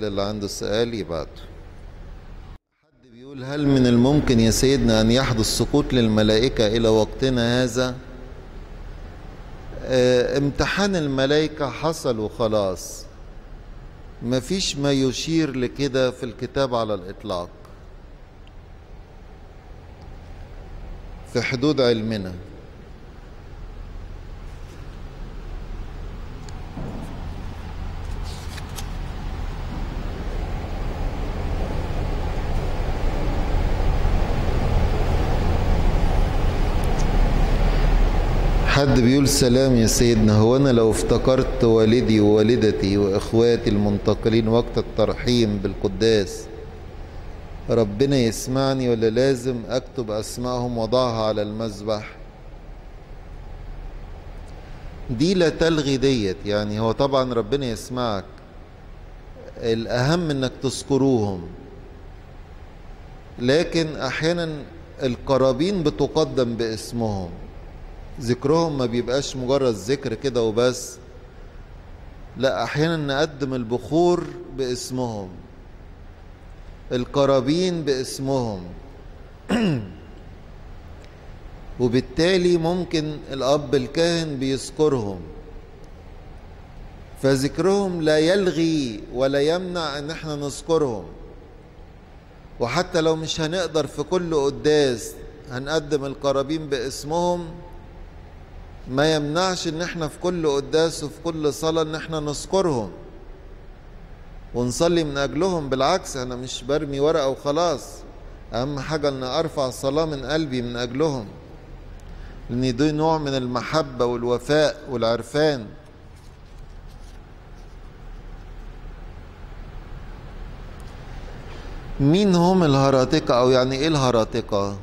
الأسئلة اللي عنده سؤال يبعته حد بيقول هل من الممكن يا سيدنا أن يحدث سقوط للملائكة إلى وقتنا هذا اه امتحان الملائكة حصل وخلاص مفيش ما يشير لكده في الكتاب على الإطلاق في حدود علمنا حد بيقول سلام يا سيدنا هو أنا لو افتكرت والدي ووالدتي وإخواتي المنتقلين وقت الترحيم بالقداس ربنا يسمعني ولا لازم أكتب أسمائهم وضعها على المذبح دي لا تلغي ديت يعني هو طبعا ربنا يسمعك الأهم إنك تذكروهم لكن أحيانا القرابين بتقدم باسمهم ذكرهم ما بيبقاش مجرد ذكر كده وبس لا احيانا نقدم البخور باسمهم القرابين باسمهم وبالتالي ممكن الاب الكاهن بيذكرهم فذكرهم لا يلغي ولا يمنع ان احنا نذكرهم وحتى لو مش هنقدر في كل قداس هنقدم القرابين باسمهم ما يمنعش ان احنا في كل قداس وفي كل صلاة ان احنا نذكرهم ونصلي من اجلهم بالعكس انا مش برمي ورقة وخلاص اهم حاجة ان ارفع صلاة من قلبي من اجلهم لان دي نوع من المحبة والوفاء والعرفان مين هم الهراطقة او يعني ايه الهراطقة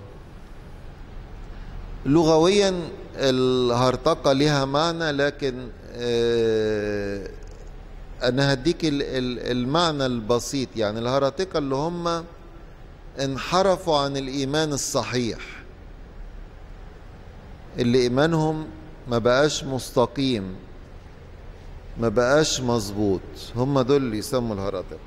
لغويا الهرطقة لها معنى لكن آه أنا هديك المعنى البسيط يعني الهرطقة اللي هم انحرفوا عن الإيمان الصحيح اللي إيمانهم ما بقاش مستقيم ما بقاش مظبوط هم دول اللي يسموا الهرطقة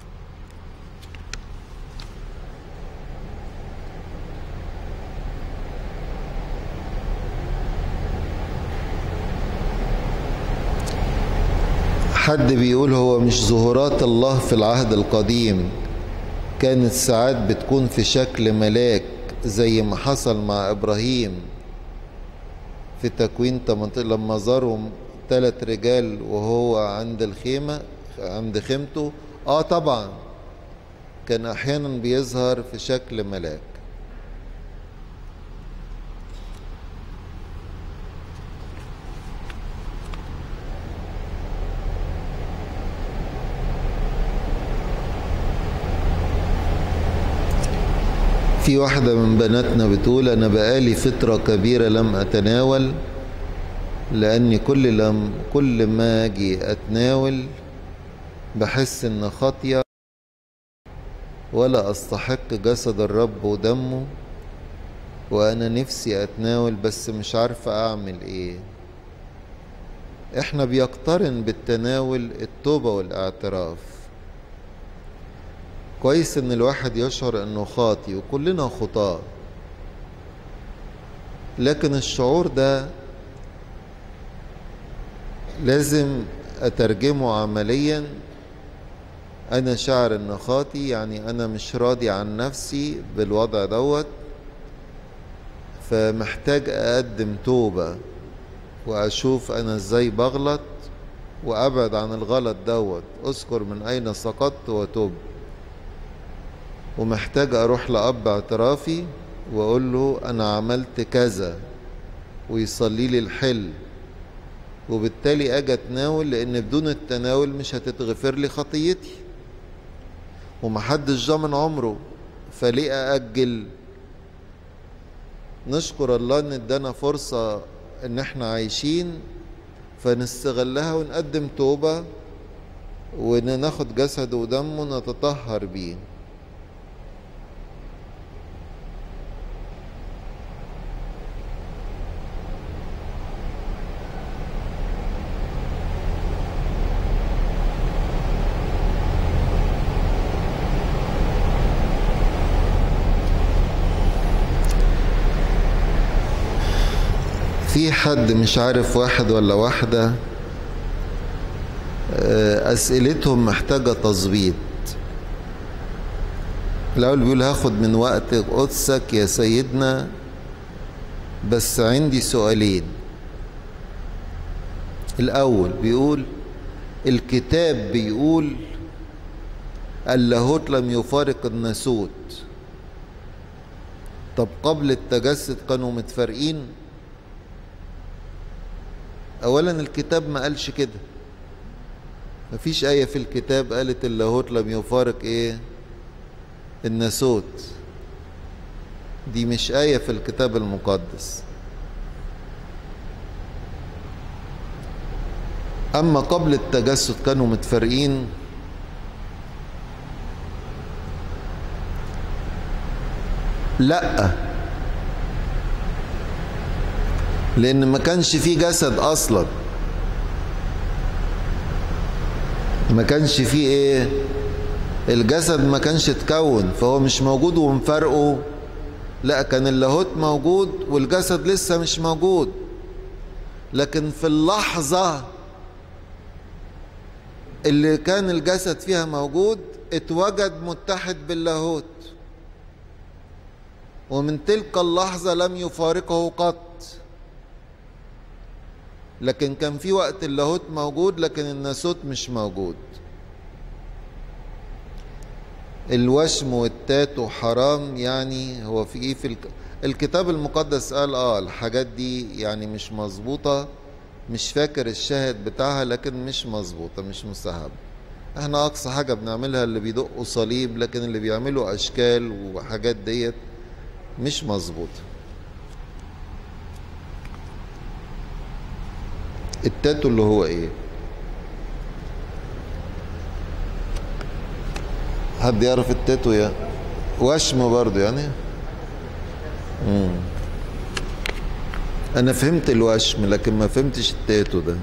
حد بيقول هو مش ظهورات الله في العهد القديم كانت ساعات بتكون في شكل ملاك زي ما حصل مع ابراهيم في تكوين 18 لما زارهم ثلاث رجال وهو عند الخيمة عند خيمته اه طبعا كان احيانا بيظهر في شكل ملاك في واحدة من بناتنا بتقول أنا بقالي فترة كبيرة لم أتناول لأني كل لم كل ما أجي أتناول بحس إن خاطية ولا أستحق جسد الرب ودمه وأنا نفسي أتناول بس مش عارفة أعمل إيه إحنا بيقترن بالتناول التوبة والاعتراف كويس ان الواحد يشعر انه خاطي وكلنا خطاة لكن الشعور ده لازم اترجمه عمليا انا شاعر ان خاطي يعني انا مش راضي عن نفسي بالوضع دوت فمحتاج اقدم توبة واشوف انا ازاي بغلط وابعد عن الغلط دوت اذكر من اين سقطت وتوب ومحتاج اروح لاب اعترافي واقول له انا عملت كذا ويصلي لي الحل وبالتالي اجي اتناول لان بدون التناول مش هتتغفر لي خطيتي ومحدش ضامن عمره فليه ااجل نشكر الله ان ادانا فرصه ان احنا عايشين فنستغلها ونقدم توبه وناخد جسده ودمه نتطهر بيه في حد مش عارف واحد ولا واحدة أسئلتهم محتاجة تظبيط الأول بيقول هاخد من وقت قدسك يا سيدنا بس عندي سؤالين الأول بيقول الكتاب بيقول اللاهوت لم يفارق الناسوت طب قبل التجسد كانوا متفارقين اولا الكتاب ما قالش كده مفيش آية في الكتاب قالت اللاهوت لم يفارق ايه الناسوت دي مش آية في الكتاب المقدس أما قبل التجسد كانوا متفارقين لا لان ما كانش فيه جسد اصلا ما كانش فيه ايه الجسد ما كانش اتكون فهو مش موجود ومفرقه لا كان اللاهوت موجود والجسد لسه مش موجود لكن في اللحظة اللي كان الجسد فيها موجود اتوجد متحد باللاهوت ومن تلك اللحظة لم يفارقه قط لكن كان في وقت اللاهوت موجود لكن الناسوت مش موجود الوشم والتاتو حرام يعني هو في ايه في الك... الكتاب المقدس قال اه الحاجات دي يعني مش مظبوطة مش فاكر الشاهد بتاعها لكن مش مظبوطة مش مستحب احنا اقصى حاجة بنعملها اللي بيدقوا صليب لكن اللي بيعملوا اشكال وحاجات ديت مش مظبوطة التاتو اللي هو ايه حد يعرف التاتو يا وشم برضو يعني مم. انا فهمت الوشم لكن ما فهمتش التاتو ده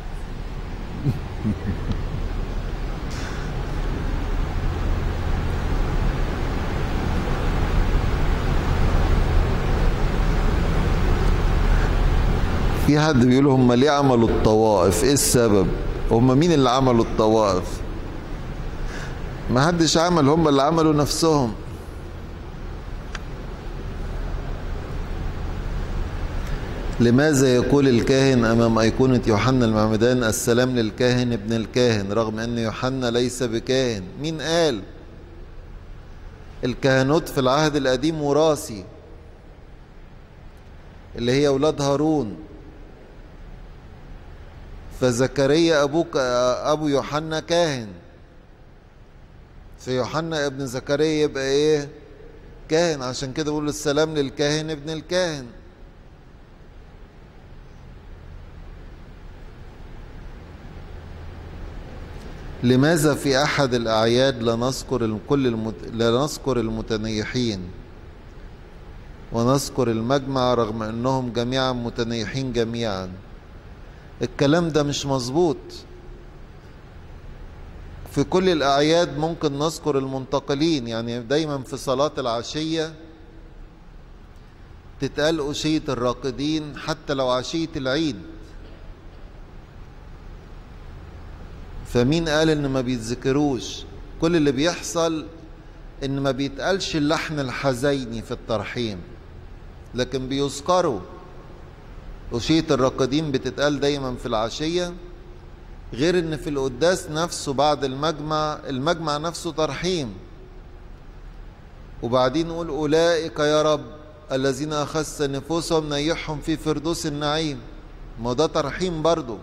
في حد بيقول هم ليه عملوا الطوائف ايه السبب هم مين اللي عملوا الطوائف ما حدش عمل هم اللي عملوا نفسهم لماذا يقول الكاهن امام ايقونه يوحنا المعمدان السلام للكاهن ابن الكاهن رغم ان يوحنا ليس بكاهن مين قال الكهنوت في العهد القديم وراثي اللي هي اولاد هارون فزكريا ابوك ابو يوحنا كاهن فيوحنا ابن زكريا يبقى ايه كاهن عشان كده بيقول السلام للكاهن ابن الكاهن لماذا في احد الاعياد لا نذكر كل المت... لا نذكر المتنيحين ونذكر المجمع رغم انهم جميعا متنيحين جميعا الكلام ده مش مظبوط في كل الأعياد ممكن نذكر المنتقلين يعني دايما في صلاة العشية تتقال أشية الراقدين حتى لو عشية العيد فمين قال إن ما بيتذكروش كل اللي بيحصل إن ما بيتقالش اللحن الحزيني في الترحيم لكن بيذكروا أشية الراقدين بتتقال دايما في العشية غير ان في القداس نفسه بعد المجمع المجمع نفسه ترحيم وبعدين نقول اولئك يا رب الذين اخذت نفوسهم نيحهم في فردوس النعيم ما ده ترحيم برضو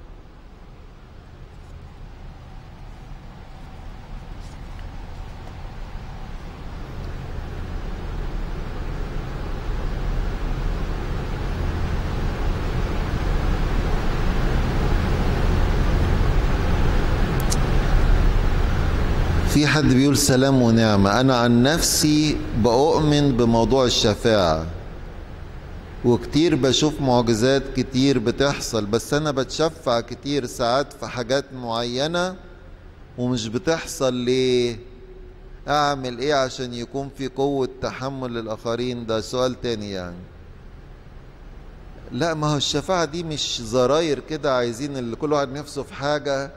في حد بيقول سلام ونعمة أنا عن نفسي بأؤمن بموضوع الشفاعة وكتير بشوف معجزات كتير بتحصل بس أنا بتشفع كتير ساعات في حاجات معينة ومش بتحصل ليه أعمل إيه عشان يكون في قوة تحمل للآخرين ده سؤال تاني يعني لا ما هو الشفاعة دي مش زراير كده عايزين اللي كل واحد نفسه في حاجة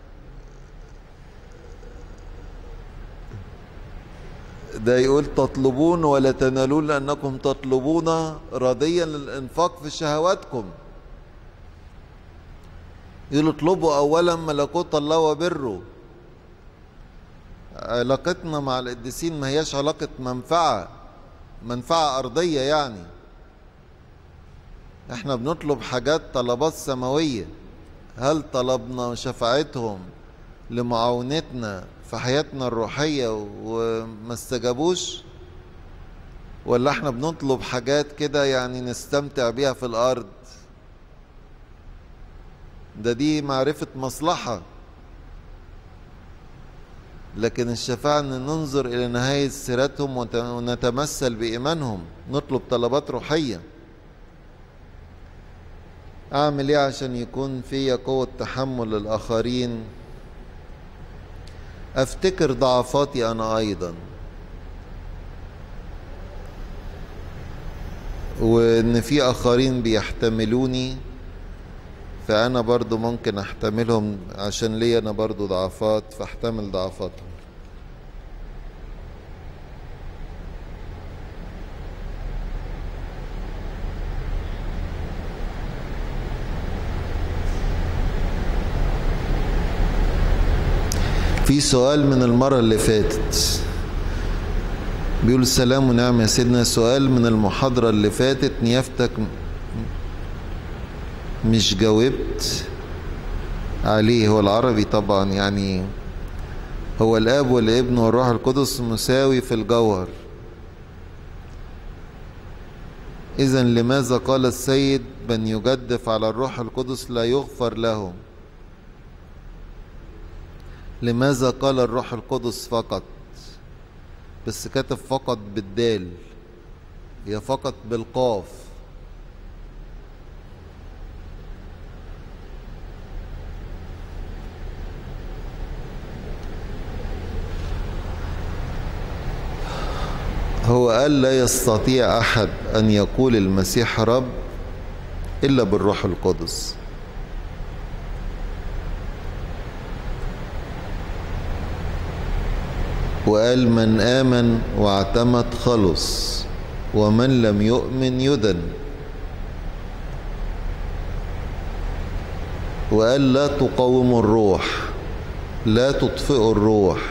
ده يقول تطلبون ولا تنالون لأنكم تطلبون راضيا للإنفاق في شهواتكم يقول اطلبوا أولا ملكوت الله وبره علاقتنا مع القديسين ما هياش علاقة منفعة منفعة أرضية يعني احنا بنطلب حاجات طلبات سماوية هل طلبنا شفاعتهم لمعاونتنا في حياتنا الروحية وما استجابوش ولا احنا بنطلب حاجات كده يعني نستمتع بيها في الأرض ده دي معرفة مصلحة لكن الشفاعة أن ننظر إلى نهاية سيرتهم ونتمثل بإيمانهم نطلب طلبات روحية أعمل إيه عشان يكون في قوة تحمل للآخرين أفتكر ضعفاتي أنا أيضا وإن في آخرين بيحتملوني فأنا برضو ممكن أحتملهم عشان لي أنا برضو ضعفات فأحتمل ضعفاتهم في سؤال من المرة اللي فاتت بيقول السلام ونعم يا سيدنا سؤال من المحاضرة اللي فاتت نيافتك مش جاوبت عليه هو العربي طبعا يعني هو الاب والابن والروح القدس مساوي في الجوهر اذا لماذا قال السيد من يجدف على الروح القدس لا يغفر له لماذا قال الروح القدس فقط بس كتب فقط بالدال هي فقط بالقاف هو قال لا يستطيع أحد أن يقول المسيح رب إلا بالروح القدس وقال من آمن واعتمد خلص ومن لم يؤمن يدن وقال لا تقاوموا الروح لا تطفئوا الروح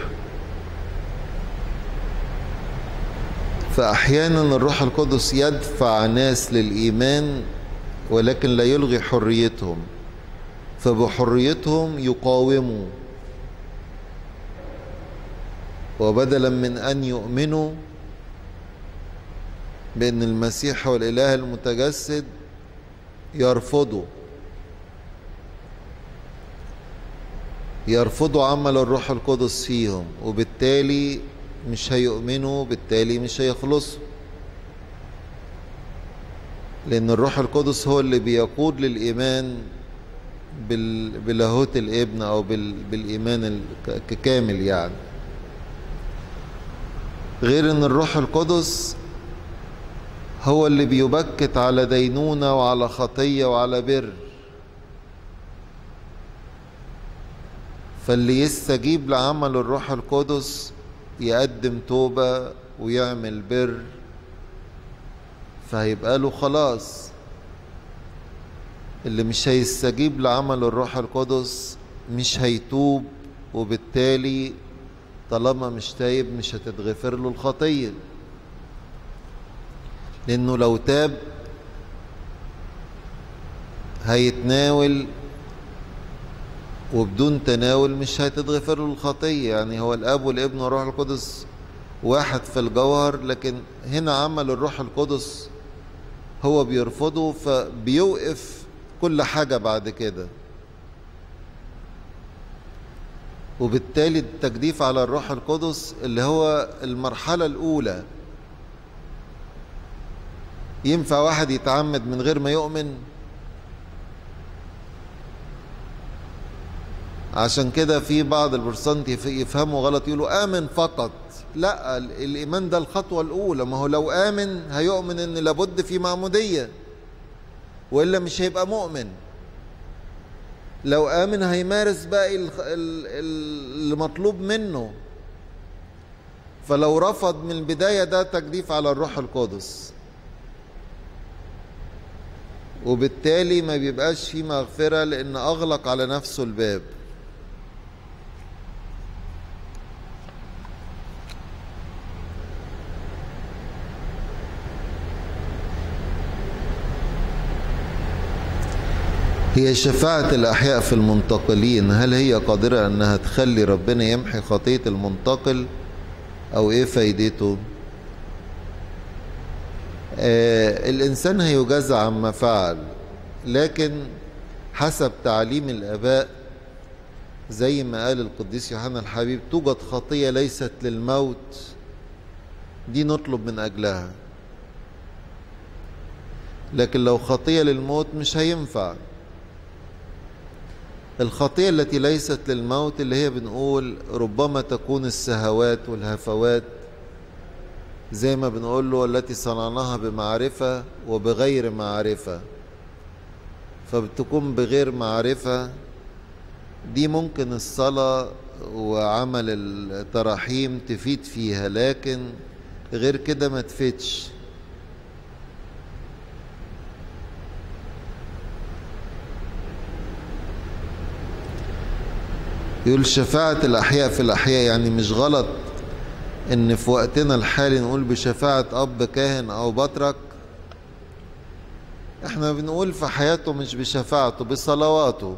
فأحيانا الروح القدس يدفع ناس للإيمان ولكن لا يلغي حريتهم فبحريتهم يقاوموا وبدلا من أن يؤمنوا بأن المسيح هو الإله المتجسد يرفضوا يرفضوا عمل الروح القدس فيهم وبالتالي مش هيؤمنوا بالتالي مش هيخلصوا لأن الروح القدس هو اللي بيقود للإيمان بلاهوت الابن أو بالإيمان الكامل يعني غير ان الروح القدس هو اللي بيبكت على دينونة وعلى خطية وعلى بر فاللي يستجيب لعمل الروح القدس يقدم توبة ويعمل بر فهيبقى له خلاص اللي مش هيستجيب لعمل الروح القدس مش هيتوب وبالتالي طالما مش تايب مش هتتغفر له الخطية لأنه لو تاب هيتناول وبدون تناول مش هتتغفر له الخطية يعني هو الأب والابن والروح القدس واحد في الجوهر لكن هنا عمل الروح القدس هو بيرفضه فبيوقف كل حاجة بعد كده وبالتالي التجديف على الروح القدس اللي هو المرحلة الأولى ينفع واحد يتعمد من غير ما يؤمن عشان كده في بعض البرسنت يفهموا غلط يقولوا آمن فقط لا الإيمان ده الخطوة الأولى ما هو لو آمن هيؤمن إن لابد في معمودية وإلا مش هيبقى مؤمن لو آمن هيمارس باقي اللي مطلوب منه فلو رفض من البداية ده تجديف على الروح القدس وبالتالي ما بيبقاش فيه مغفرة لأن أغلق على نفسه الباب هي شفاعة الأحياء في المنتقلين هل هي قادرة أنها تخلي ربنا يمحي خطية المنتقل أو إيه فايدته آه الإنسان هيجازى عما فعل لكن حسب تعليم الآباء زي ما قال القديس يوحنا الحبيب توجد خطية ليست للموت دي نطلب من أجلها لكن لو خطية للموت مش هينفع الخطية التي ليست للموت اللي هي بنقول ربما تكون السهوات والهفوات زي ما بنقول له التي صنعناها بمعرفة وبغير معرفة فبتكون بغير معرفة دي ممكن الصلاة وعمل التراحيم تفيد فيها لكن غير كده ما تفيدش يقول شفاعة الأحياء في الأحياء يعني مش غلط إن في وقتنا الحالي نقول بشفاعة أب كاهن أو بطرك احنا بنقول في حياته مش بشفاعته بصلواته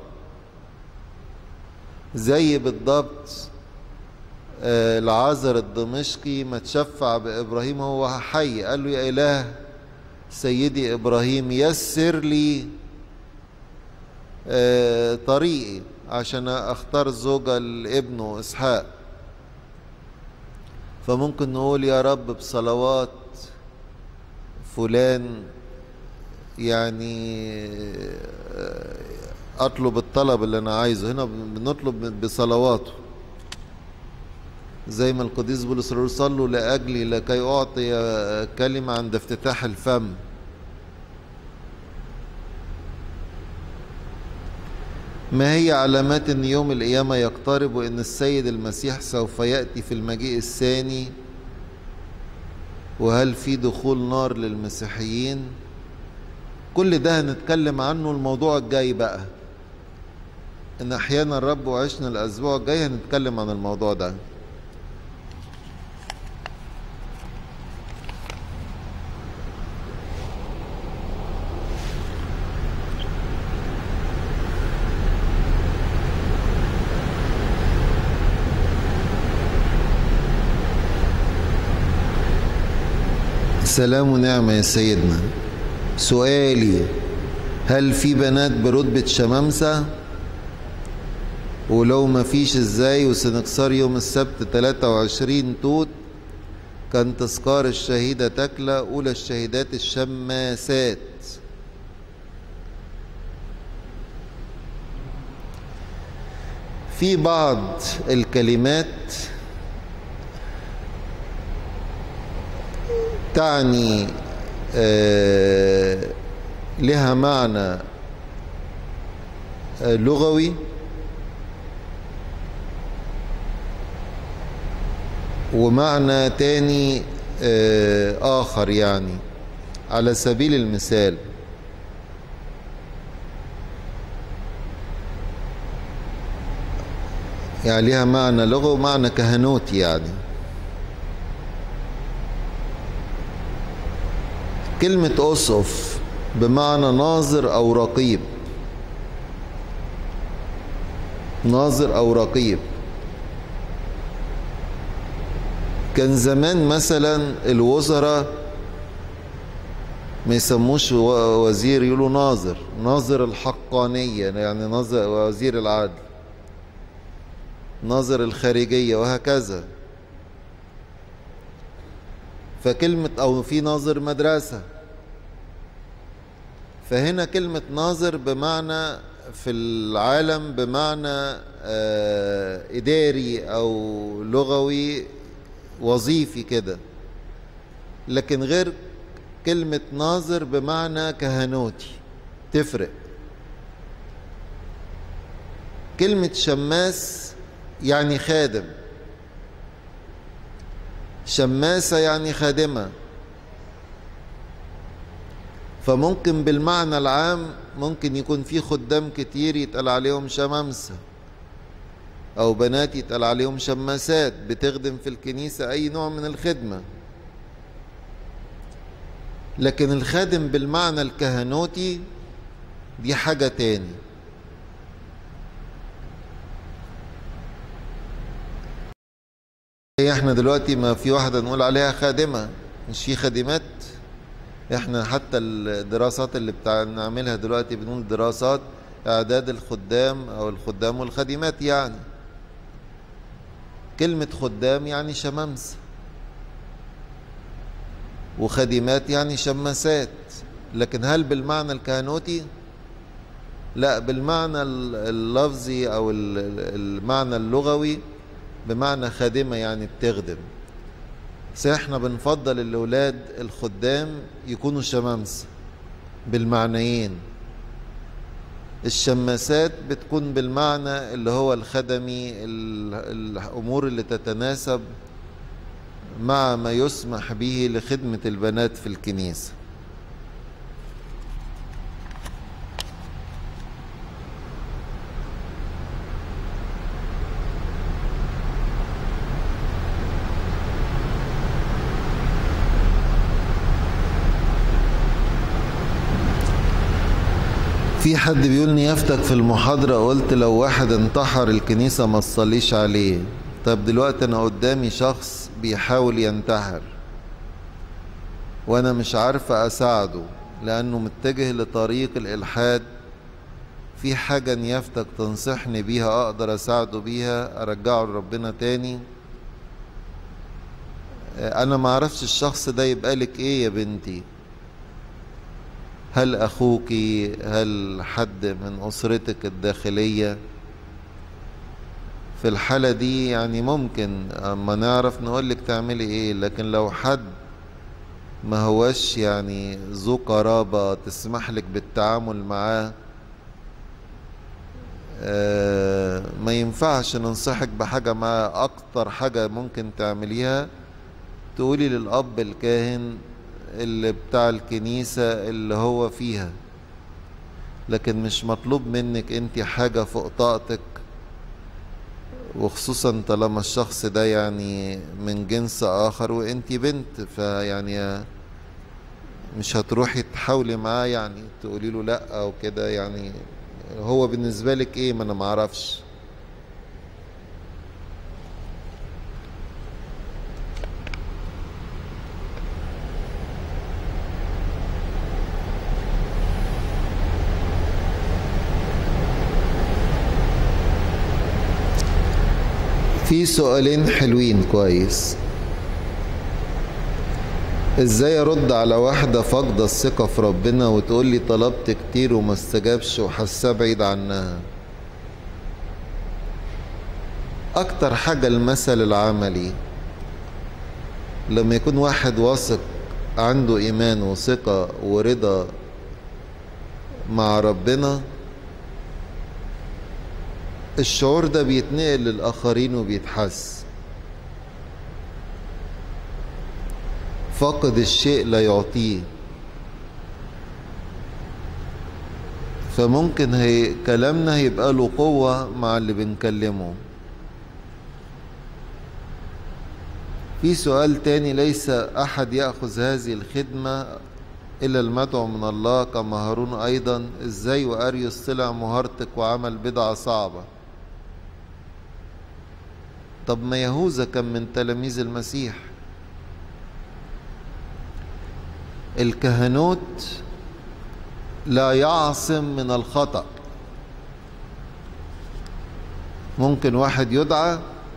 زي بالضبط آه العازر الدمشقي ما تشفع بإبراهيم وهو حي قال له يا إله سيدي إبراهيم يسر لي آه طريقي عشان اختار زوجة لابنه اسحاق فممكن نقول يا رب بصلوات فلان يعني اطلب الطلب اللي انا عايزه هنا بنطلب بصلواته زي ما القديس بولس الرسول صلوا لاجلي لكي اعطي كلمه عند افتتاح الفم ما هي علامات ان يوم القيامه يقترب وان السيد المسيح سوف ياتي في المجيء الثاني وهل في دخول نار للمسيحيين كل ده هنتكلم عنه الموضوع الجاي بقى ان احيانا الرب وعشنا الاسبوع الجاي هنتكلم عن الموضوع ده سلام ونعمة يا سيدنا سؤالي هل في بنات برتبة شمامسة ولو ما فيش ازاي وسنكسر يوم السبت 23 توت كان تذكار الشهيدة تكلى أولى الشهيدات الشماسات في بعض الكلمات تعني آه لها معنى آه لغوي ومعنى تاني آه آخر يعني على سبيل المثال يعني لها معنى لغة ومعنى كهنوتي يعني كلمة أسقف بمعنى ناظر أو رقيب ناظر أو رقيب كان زمان مثلا الوزراء ما يسموش وزير يقولوا ناظر ناظر الحقانية يعني ناظر وزير العدل ناظر الخارجية وهكذا فكلمة أو في ناظر مدرسة فهنا كلمة ناظر بمعنى في العالم بمعنى إداري أو لغوي وظيفي كده لكن غير كلمة ناظر بمعنى كهنوتي تفرق كلمة شماس يعني خادم شماسة يعني خادمة فممكن بالمعنى العام ممكن يكون في خدام كتير يتقال عليهم شمامسة أو بنات يتقال عليهم شماسات بتخدم في الكنيسة أي نوع من الخدمة لكن الخادم بالمعنى الكهنوتي دي حاجة تاني احنا دلوقتي ما في واحدة نقول عليها خادمة مش في خادمات احنا حتى الدراسات اللي بنعملها دلوقتي بنقول دراسات اعداد الخدام او الخدام والخادمات يعني كلمة خدام يعني شمامسة وخادمات يعني شماسات لكن هل بالمعنى الكهنوتي لا بالمعنى اللفظي او المعنى اللغوي بمعنى خادمة يعني بتخدم بس احنا بنفضل الاولاد الخدام يكونوا شمامسة بالمعنيين الشماسات بتكون بالمعنى اللي هو الخدمي الامور اللي تتناسب مع ما يسمح به لخدمة البنات في الكنيسة في حد بيقول نيافتك في المحاضرة قلت لو واحد انتحر الكنيسة ما تصليش عليه طب دلوقتي انا قدامي شخص بيحاول ينتحر وانا مش عارفة اساعده لانه متجه لطريق الالحاد في حاجة نيافتك تنصحني بيها اقدر اساعده بيها ارجعه لربنا تاني انا معرفش الشخص ده يبقى لك ايه يا بنتي هل اخوك هل حد من اسرتك الداخليه في الحالة دي يعني ممكن اما نعرف نقولك تعملي ايه لكن لو حد ما هوش يعني ذو قرابة تسمح لك بالتعامل معاه آه ما ينفعش ننصحك بحاجة معاه أكتر حاجة ممكن تعمليها تقولي للأب الكاهن اللي بتاع الكنيسة اللي هو فيها لكن مش مطلوب منك انت حاجة فوق طاقتك وخصوصا طالما الشخص ده يعني من جنس آخر وانت بنت فيعني مش هتروحي تحاولي معاه يعني تقولي له لا او كده يعني هو بالنسبة لك ايه ما انا معرفش في سؤالين حلوين كويس ازاي ارد على واحدة فاقدة الثقة في ربنا وتقول لي طلبت كتير وما استجابش وحاساه بعيد عنها اكتر حاجة المثل العملي لما يكون واحد واثق عنده ايمان وثقة ورضا مع ربنا الشعور ده بيتنقل للآخرين وبيتحس فاقد الشيء لا يعطيه فممكن هي كلامنا هيبقى له قوة مع اللي بنكلمه في سؤال تاني ليس أحد يأخذ هذه الخدمة إلا المدعو من الله كما هارون أيضا إزاي وأريوس طلع مهارتك وعمل بدعة صعبة طب ما يهوذا كان من تلاميذ المسيح الكهنوت لا يعصم من الخطأ ممكن واحد يدعى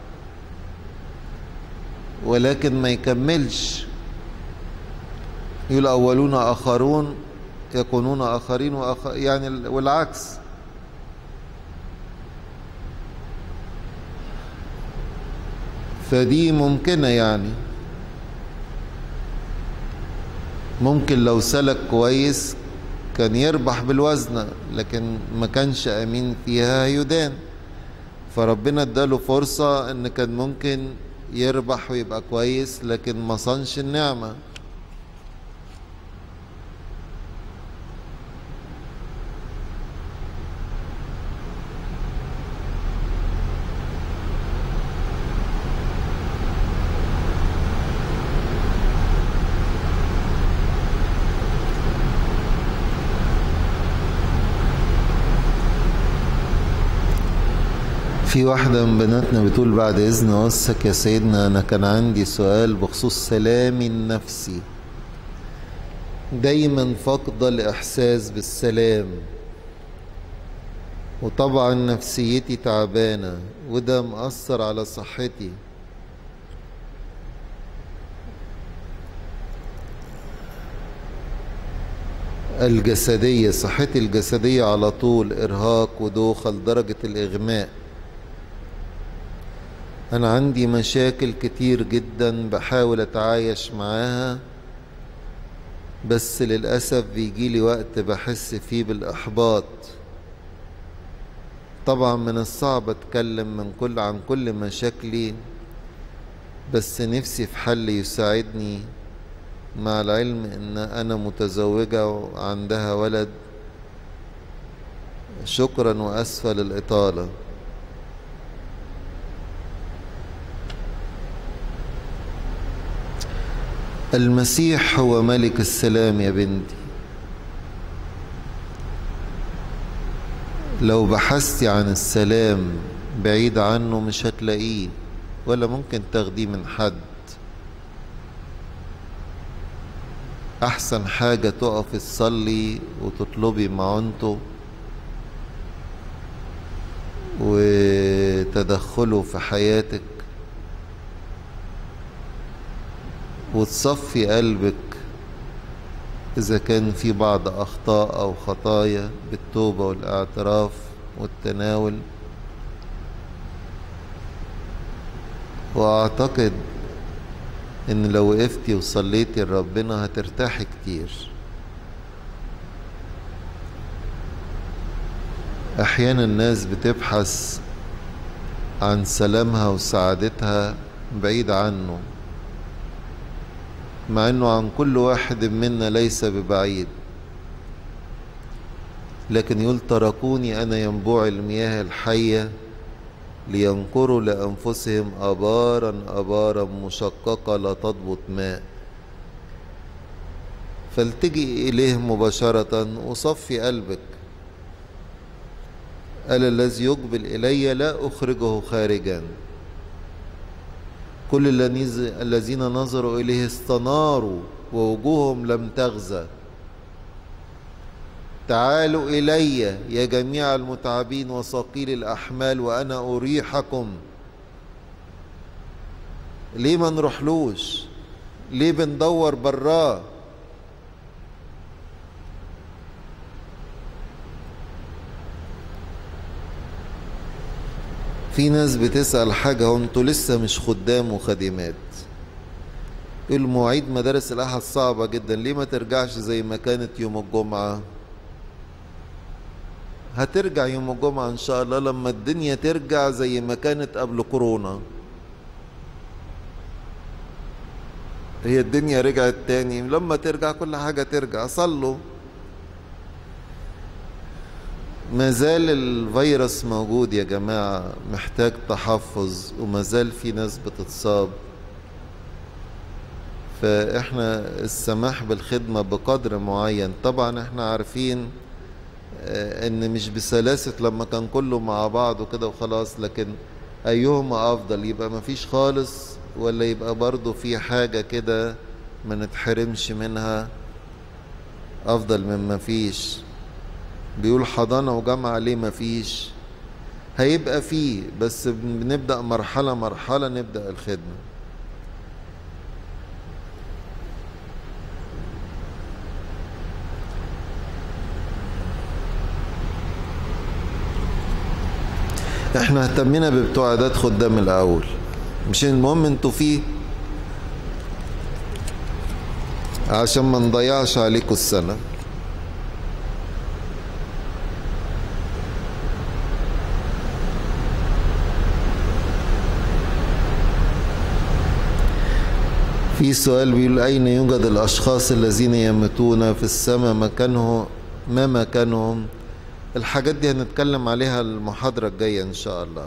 ولكن ما يكملش يقول أولون آخرون يكونون آخرين وأخ... يعني والعكس فدي ممكنة يعني ممكن لو سلك كويس كان يربح بالوزنة لكن ما كانش أمين فيها يدان فربنا اداله فرصة ان كان ممكن يربح ويبقى كويس لكن ما صنش النعمة في واحدة من بناتنا بتقول بعد إذن وصك يا سيدنا أنا كان عندي سؤال بخصوص سلامي النفسي دايما فاقدة الإحساس بالسلام وطبعا نفسيتي تعبانة وده مأثر على صحتي الجسدية صحتي الجسدية على طول إرهاق ودوخة لدرجة الإغماء أنا عندي مشاكل كتير جدا بحاول أتعايش معاها بس للأسف بيجيلي وقت بحس فيه بالإحباط طبعا من الصعب أتكلم من كل عن كل مشاكلي بس نفسي في حل يساعدني مع العلم ان انا متزوجة وعندها ولد شكرا واسفة للاطالة المسيح هو ملك السلام يا بنتي لو بحثتي عن السلام بعيد عنه مش هتلاقيه ولا ممكن تاخديه من حد احسن حاجة تقف تصلي وتطلبي معونته وتدخله في حياتك وتصفي قلبك إذا كان في بعض أخطاء أو خطايا بالتوبة والاعتراف والتناول وأعتقد إن لو وقفتي وصليتي لربنا هترتاحي كتير أحيانا الناس بتبحث عن سلامها وسعادتها بعيد عنه مع انه عن كل واحد منا ليس ببعيد لكن يقول تركوني انا ينبوع المياه الحيه لينقروا لانفسهم ابارا ابارا مشققه لا تضبط ماء فالتجئ اليه مباشره وصفي قلبك قال الذي يقبل الي لا اخرجه خارجا كل الذين نظروا إليه استناروا ووجوههم لم تغزى تعالوا إلي يا جميع المتعبين وثقيل الأحمال وأنا أريحكم ليه ما نروحلوش ليه بندور براه في ناس بتسأل حاجة هو انتوا لسه مش خدام وخادمات المواعيد مدارس الأحد صعبة جدا ليه ما ترجعش زي ما كانت يوم الجمعة هترجع يوم الجمعة إن شاء الله لما الدنيا ترجع زي ما كانت قبل كورونا هي الدنيا رجعت تاني لما ترجع كل حاجة ترجع صلوا ما زال الفيروس موجود يا جماعة محتاج تحفظ وما زال في ناس بتتصاب فإحنا السماح بالخدمة بقدر معين طبعا إحنا عارفين إن مش بسلاسة لما كان كله مع بعض وكده وخلاص لكن أيهما أفضل يبقى مفيش خالص ولا يبقى برضو في حاجة كده ما نتحرمش منها أفضل من مفيش بيقول حضانة وجامعة ليه مفيش هيبقى فيه بس بنبدأ مرحلة مرحلة نبدأ الخدمة احنا اهتمينا ببتوع عادات خدام الاول مش المهم انتوا فيه عشان ما نضيعش عليكم السنه في سؤال بيقول أين يوجد الأشخاص الذين يموتون في السماء مكانه ما مكانهم الحاجات دي هنتكلم عليها المحاضرة الجاية إن شاء الله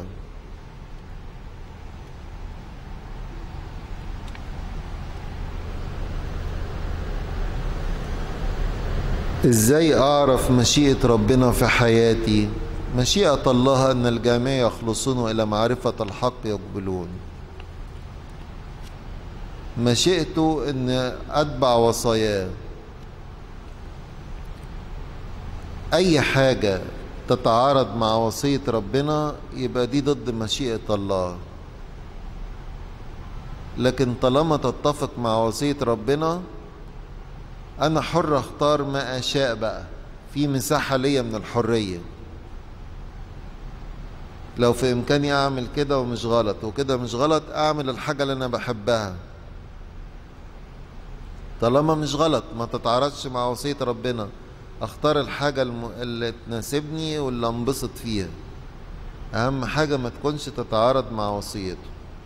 ازاي اعرف مشيئة ربنا في حياتي مشيئة الله ان الجميع يخلصون الى معرفة الحق يقبلون مشيئته ان اتبع وصاياه اي حاجة تتعارض مع وصية ربنا يبقى دي ضد مشيئة الله لكن طالما تتفق مع وصية ربنا انا حر اختار ما اشاء بقى في مساحة ليا من الحرية لو في امكاني اعمل كده ومش غلط وكده مش غلط اعمل الحاجة اللي انا بحبها طالما مش غلط ما تتعارضش مع وصية ربنا اختار الحاجة الم... اللي تناسبني واللي انبسط فيها اهم حاجة ما تكونش تتعارض مع وصيته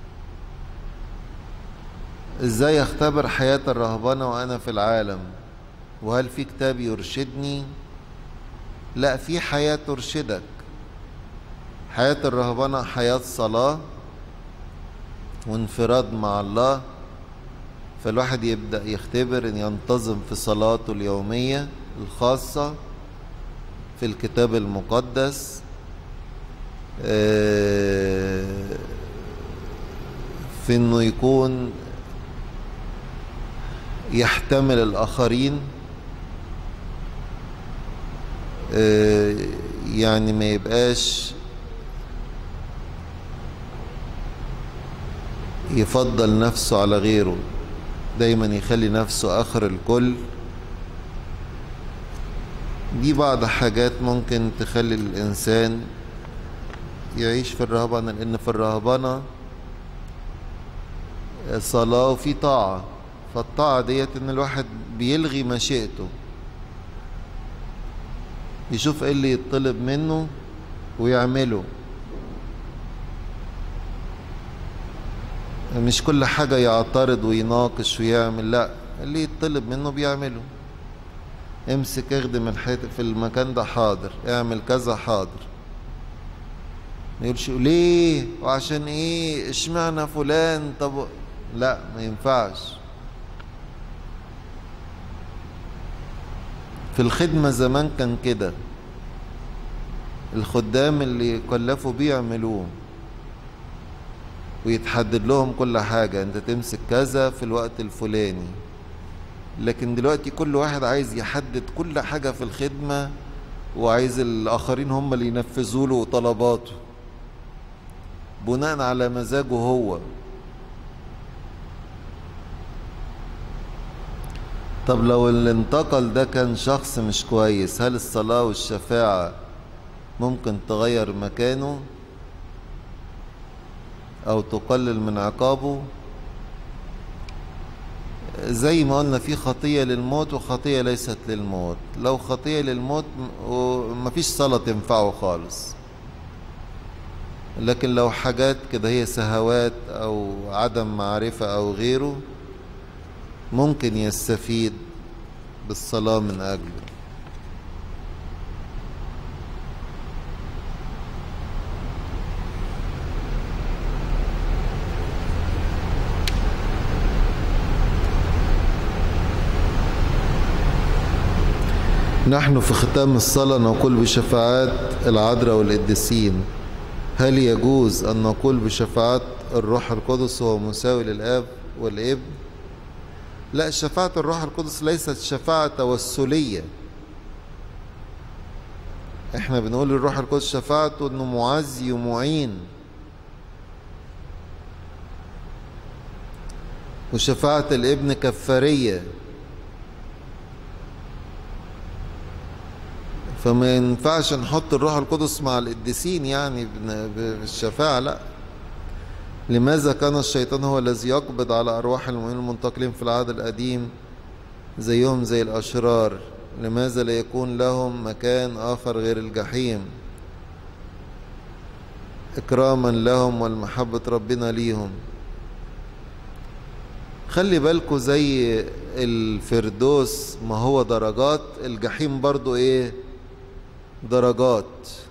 ازاي اختبر حياة الرهبنة وانا في العالم وهل في كتاب يرشدني لا في حياة ترشدك حياة الرهبنة حياة صلاة وانفراد مع الله فالواحد يبدأ يختبر ان ينتظم في صلاته اليومية الخاصة في الكتاب المقدس في انه يكون يحتمل الآخرين يعني ما يبقاش يفضل نفسه على غيره دايما يخلي نفسه آخر الكل دي بعض حاجات ممكن تخلي الإنسان يعيش في الرهبنة لأن في الرهبنة صلاة وفي طاعة فالطاعة ديت ان الواحد بيلغي مشيئته يشوف ايه اللي يطلب منه ويعمله مش كل حاجة يعترض ويناقش ويعمل لا اللي يطلب منه بيعمله امسك اخدم الحيط في المكان ده حاضر اعمل كذا حاضر ما يقولش ليه وعشان ايه اشمعنى فلان طب لا ما ينفعش في الخدمة زمان كان كده الخدام اللي كلفوا بيه يعملوه ويتحدد لهم كل حاجة انت تمسك كذا في الوقت الفلاني لكن دلوقتي كل واحد عايز يحدد كل حاجة في الخدمة وعايز الآخرين هم اللي ينفذوا له طلباته بناء على مزاجه هو طب لو اللي انتقل ده كان شخص مش كويس هل الصلاة والشفاعة ممكن تغير مكانه أو تقلل من عقابه زي ما قلنا في خطية للموت وخطية ليست للموت لو خطية للموت مفيش صلاة تنفعه خالص لكن لو حاجات كده هي سهوات أو عدم معرفة أو غيره ممكن يستفيد بالصلاة من أجله نحن في ختام الصلاة نقول بشفاعات العذراء والقديسين هل يجوز أن نقول بشفاعات الروح القدس هو مساوي للآب والابن لا شفاعة الروح القدس ليست شفاعة توسلية احنا بنقول الروح القدس شفاعته انه معزي ومعين وشفاعة الابن كفارية فما ينفعش نحط الروح القدس مع القديسين يعني بالشفاعة لا لماذا كان الشيطان هو الذي يقبض على أرواح المؤمنين المنتقلين في العهد القديم زيهم زي الأشرار لماذا لا يكون لهم مكان آخر غير الجحيم إكراما لهم والمحبة ربنا ليهم خلي بالكوا زي الفردوس ما هو درجات الجحيم برضو ايه درجات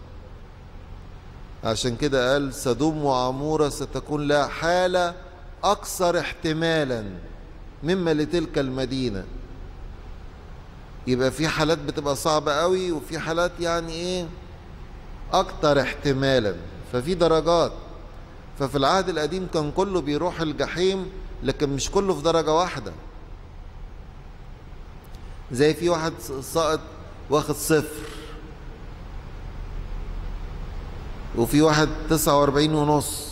عشان كده قال سدوم وعمورة ستكون لها حالة أكثر احتمالا مما لتلك المدينة يبقى في حالات بتبقى صعبة قوي وفي حالات يعني ايه أكتر احتمالا ففي درجات ففي العهد القديم كان كله بيروح الجحيم لكن مش كله في درجة واحدة زي في واحد ساقط واخد صفر وفي واحد تسعة واربعين ونص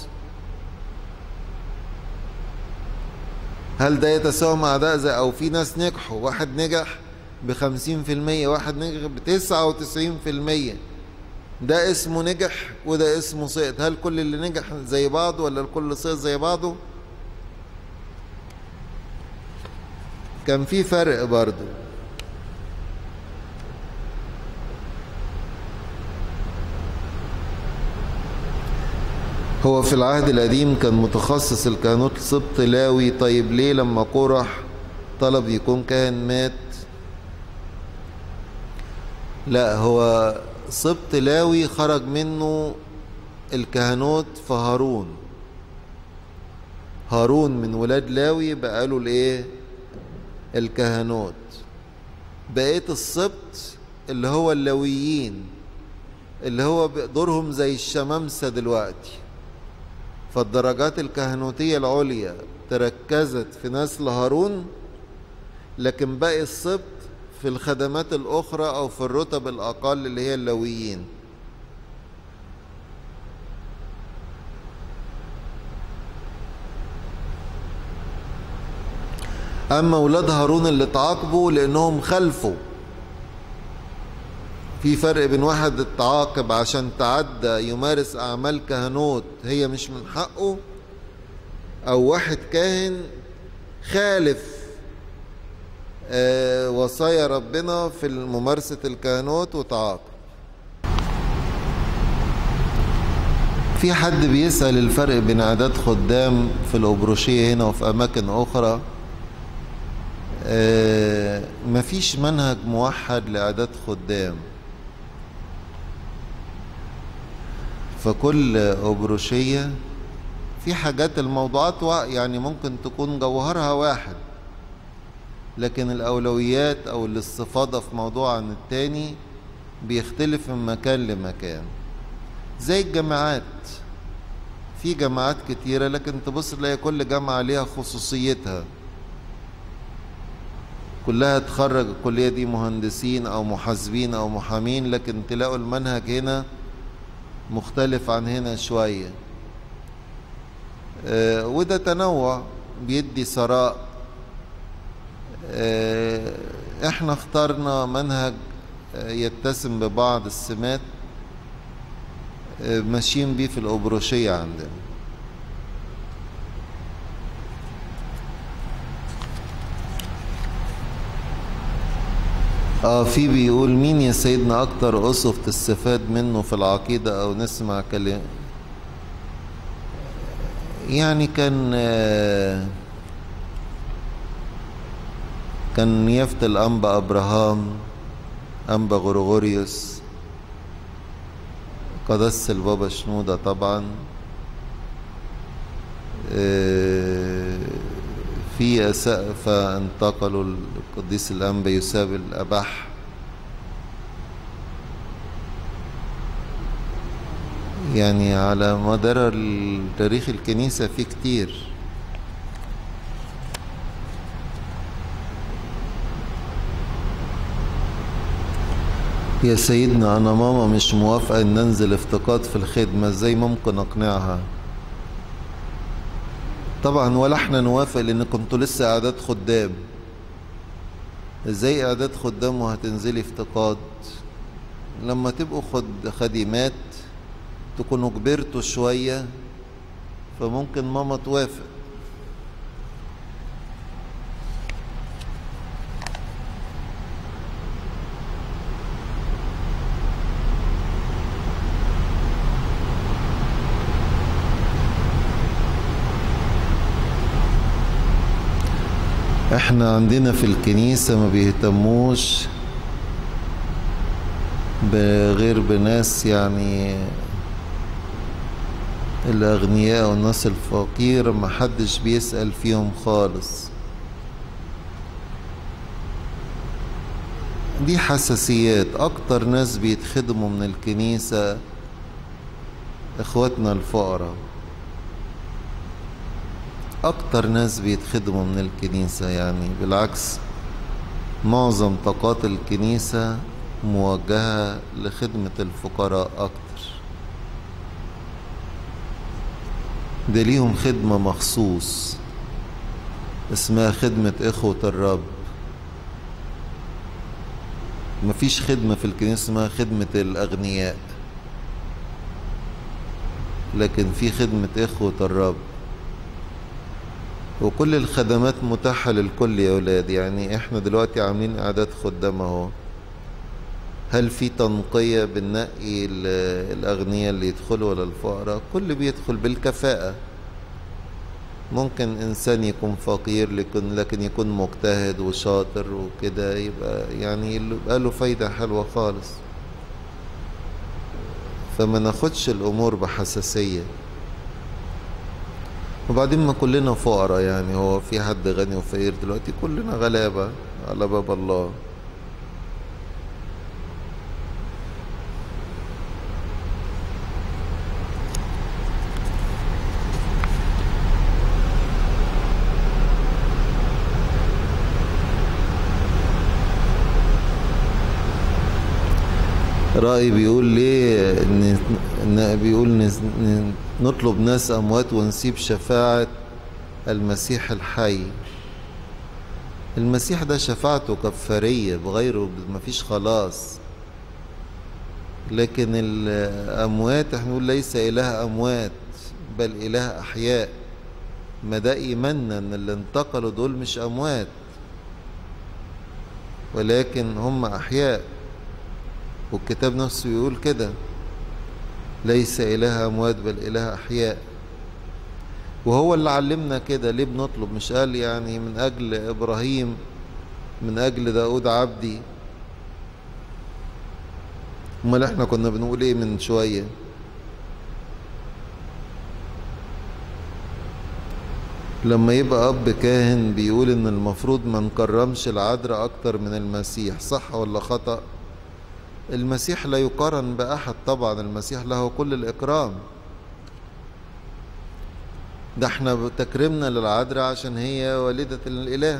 هل ده يتساوى مع ده زي او في ناس نجحوا واحد نجح بخمسين في المية واحد نجح بتسعة وتسعين في المية ده اسمه نجح وده اسمه سقط هل كل اللي نجح زي بعضه ولا الكل سقط زي بعضه كان في فرق برضه هو في العهد القديم كان متخصص الكهنوت سبط لاوي طيب ليه لما قرح طلب يكون كاهن مات لا هو سبط لاوي خرج منه الكهنوت في هارون هارون من ولاد لاوي بقى له الايه الكهنوت بقيه السبط اللي هو اللاويين اللي هو دورهم زي الشمامسه دلوقتي فالدرجات الكهنوتيه العليا تركزت في نسل هارون لكن باقي السبط في الخدمات الأخرى أو في الرتب الأقل اللي هي اللويين أما ولاد هارون اللي تعاقبوا لأنهم خلفوا في فرق بين واحد اتعاقب عشان تعدى يمارس أعمال كهنوت هي مش من حقه أو واحد كاهن خالف آه وصايا ربنا في ممارسة الكهنوت وتعاقب في حد بيسأل الفرق بين أعداد خدام في الأبروشية هنا وفي أماكن أخرى آه مفيش منهج موحد لأعداد خدام فكل أبروشية في حاجات الموضوعات يعني ممكن تكون جوهرها واحد لكن الأولويات أو الاستفاضة في موضوع عن التاني بيختلف من مكان لمكان زي الجامعات في جامعات كتيرة لكن تبص تلاقي كل جامعة ليها خصوصيتها كلها تخرج الكلية دي مهندسين أو محاسبين أو محامين لكن تلاقوا المنهج هنا مختلف عن هنا شوية آه وده تنوع بيدي ثراء آه احنا اخترنا منهج آه يتسم ببعض السمات ماشيين بيه في الأبروشية عندنا اه في بيقول مين يا سيدنا اكتر اسف تستفاد منه في العقيدة او نسمع كلام يعني كان آه كان نيافة الأنبا أبراهام أنبا غرغوريوس قدس البابا شنودة طبعا آه في أسقفة انتقلوا القديس الأنبا يساب الأبح يعني على مدار تاريخ الكنيسة في كتير يا سيدنا أنا ماما مش موافقة إن أنزل افتقاد في الخدمة إزاي ممكن أقنعها طبعا ولا احنا نوافق لان كنتوا لسه اعداد خدام ازاي اعداد خدام وهتنزلي افتقاد لما تبقوا خد خديمات تكونوا كبرتوا شوية فممكن ماما توافق احنا عندنا في الكنيسة ما بيهتموش بغير بناس يعني الأغنياء والناس الفقيرة ما حدش بيسأل فيهم خالص دي حساسيات أكتر ناس بيتخدموا من الكنيسة إخواتنا الفقراء أكتر ناس بيتخدموا من الكنيسة يعني بالعكس معظم طاقات الكنيسة موجهة لخدمة الفقراء أكتر ده ليهم خدمة مخصوص اسمها خدمة إخوة الرب مفيش خدمة في الكنيسة اسمها خدمة الأغنياء لكن في خدمة إخوة الرب وكل الخدمات متاحة للكل يا ولاد يعني احنا دلوقتي عاملين اعداد خدام اهو هل في تنقية بننقي الأغنياء اللي يدخلوا ولا الفقراء كل بيدخل بالكفاءة ممكن إنسان يكون فقير لكن لكن يكون مجتهد وشاطر وكده يبقى يعني يبقى له فايدة حلوة خالص فما ناخدش الأمور بحساسية وبعدين ما كلنا فقراء يعني هو في حد غني وفقير دلوقتي كلنا غلابة على باب الله رأي بيقول ليه إن إن بيقول ن- نطلب ناس أموات ونسيب شفاعة المسيح الحي المسيح ده شفاعته كفارية بغيره مفيش خلاص لكن الأموات احنا نقول ليس إله أموات بل إله أحياء ما ده إيماننا إن اللي انتقلوا دول مش أموات ولكن هم أحياء والكتاب نفسه يقول كده ليس إله أموات بل إله أحياء وهو اللي علمنا كده ليه بنطلب مش قال يعني من أجل إبراهيم من أجل داود عبدي امال احنا كنا بنقول ايه من شوية لما يبقى أب كاهن بيقول إن المفروض ما نكرمش العذراء أكتر من المسيح صح ولا خطأ؟ المسيح لا يقارن بأحد طبعا المسيح له كل الإكرام ده احنا تكرمنا للعذراء عشان هي والدة الإله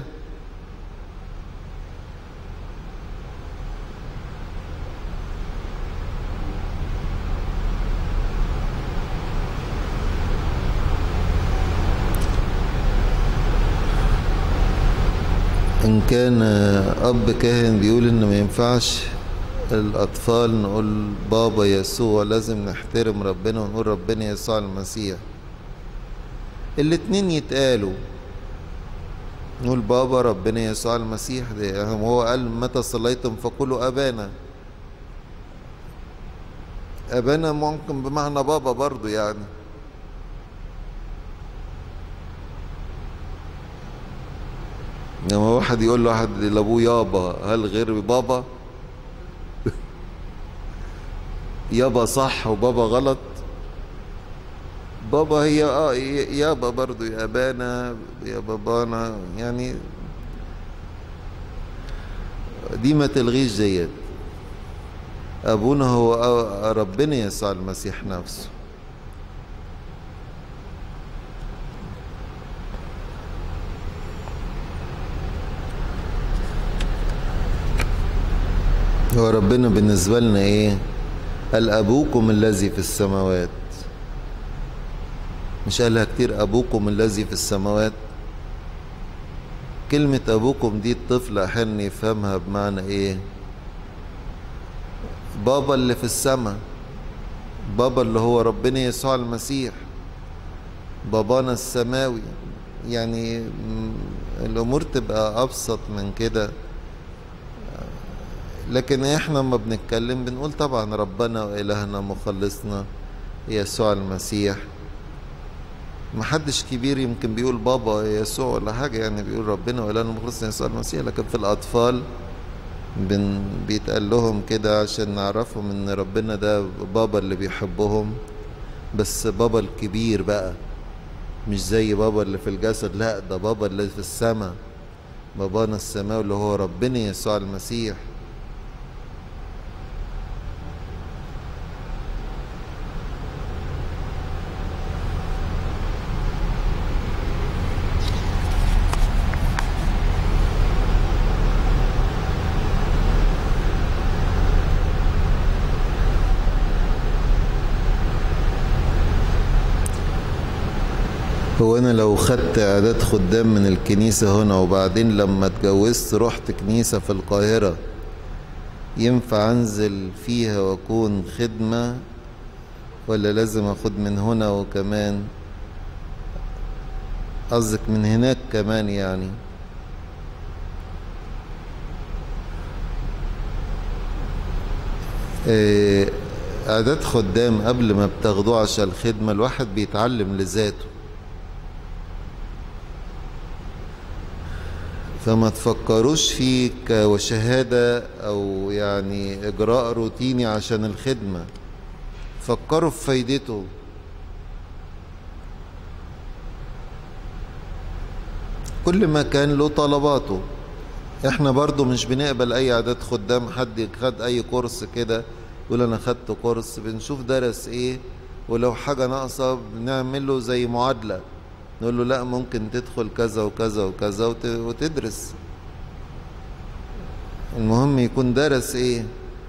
إن كان أب كاهن بيقول إن ما ينفعش الأطفال نقول بابا يسوع لازم نحترم ربنا ونقول ربنا يسوع المسيح الاتنين يتقالوا نقول بابا ربنا يسوع المسيح ده هو قال متى صليتم فقولوا أبانا أبانا ممكن بمعنى بابا برضو يعني لما واحد يقول له واحد لابوه يابا هل غير بابا يابا صح وبابا غلط بابا هي اه يابا برضو يا ابانا يا بابانا يعني دي ما تلغيش ديت ابونا هو ربنا يسوع المسيح نفسه هو ربنا بالنسبة لنا ايه قال أبوكم الذي في السماوات مش قالها كتير أبوكم الذي في السماوات كلمة أبوكم دي الطفل أحيانا يفهمها بمعنى إيه بابا اللي في السماء بابا اللي هو ربنا يسوع المسيح بابانا السماوي يعني الأمور تبقى أبسط من كده لكن احنا لما بنتكلم بنقول طبعا ربنا وإلهنا مخلصنا يسوع المسيح محدش كبير يمكن بيقول بابا يسوع ولا حاجة يعني بيقول ربنا ولا المخلص يسوع المسيح لكن في الأطفال بن بيتقال لهم كده عشان نعرفهم ان ربنا ده بابا اللي بيحبهم بس بابا الكبير بقى مش زي بابا اللي في الجسد لا ده بابا اللي في السماء بابانا السماوي اللي هو ربنا يسوع المسيح هو انا لو خدت اعداد خدام من الكنيسة هنا وبعدين لما اتجوزت رحت كنيسة في القاهرة ينفع انزل فيها واكون خدمة ولا لازم اخد من هنا وكمان قصدك من هناك كمان يعني إيه، اعداد خدام قبل ما بتاخدوه عشان الخدمة الواحد بيتعلم لذاته فما تفكروش فيه كشهادة أو يعني إجراء روتيني عشان الخدمة فكروا في فايدته كل ما كان له طلباته احنا برضو مش بنقبل اي اعداد خدام حد خد اي كورس كده يقول انا خدت كورس بنشوف درس ايه ولو حاجة ناقصة بنعمل له زي معادلة نقول له لا ممكن تدخل كذا وكذا وكذا وت- وتدرس المهم يكون درس ايه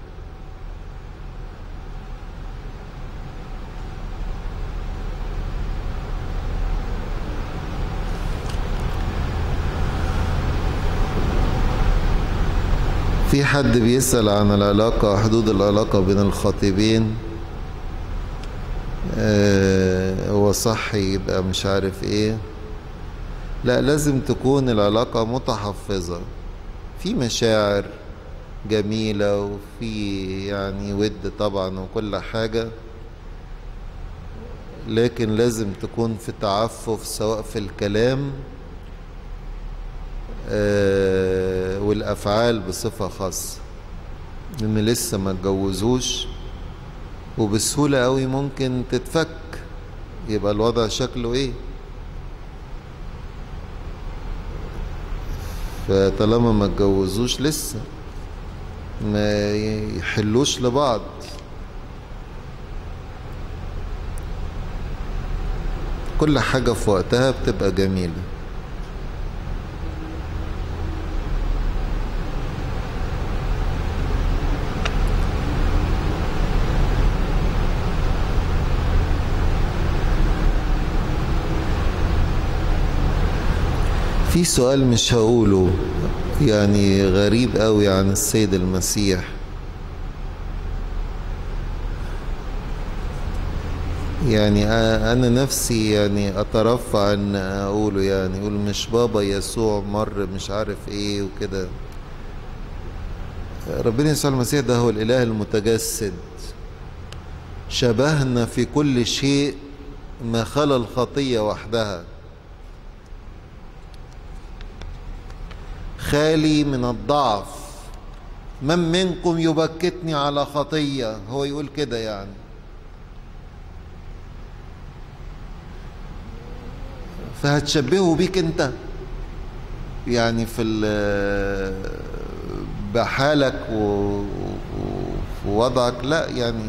في حد بيسأل عن العلاقة حدود العلاقة بين الخطيبين آه، هو صح يبقى مش عارف ايه لا لازم تكون العلاقة متحفظة في مشاعر جميلة وفي يعني ود طبعا وكل حاجة لكن لازم تكون في تعفف سواء في الكلام آه، والأفعال بصفة خاصة إن لسه ما اتجوزوش وبسهولة قوي ممكن تتفك يبقى الوضع شكله ايه فطالما ما اتجوزوش لسه ما يحلوش لبعض كل حاجة في وقتها بتبقى جميلة في سؤال مش هقوله يعني غريب قوي عن السيد المسيح يعني انا نفسي يعني اترفع ان اقوله يعني يقول مش بابا يسوع مر مش عارف ايه وكده ربنا يسوع المسيح ده هو الاله المتجسد شبهنا في كل شيء ما خلا الخطيه وحدها خالي من الضعف من منكم يبكتني على خطيه هو يقول كده يعني فهتشبهه بيك انت يعني في بحالك ووضعك لا يعني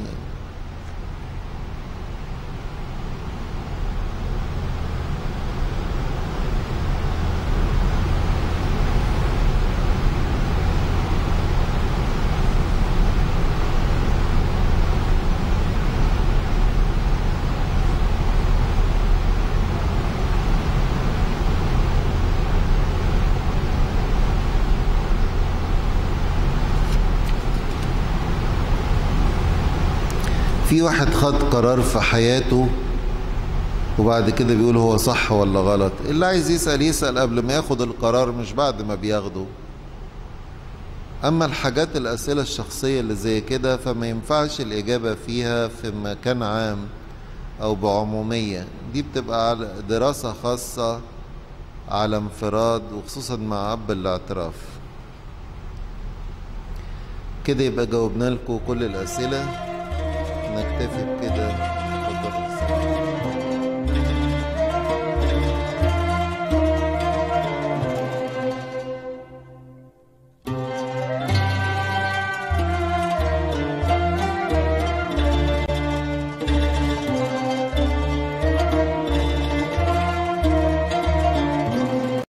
في واحد خد قرار في حياته وبعد كده بيقول هو صح ولا غلط اللي عايز يسأل يسأل قبل ما ياخد القرار مش بعد ما بياخده أما الحاجات الأسئلة الشخصية اللي زي كده فما ينفعش الإجابة فيها في مكان عام أو بعمومية دي بتبقى على دراسة خاصة على انفراد وخصوصا مع أب الاعتراف كده يبقى جاوبنا لكم كل الأسئلة نكتفي بكده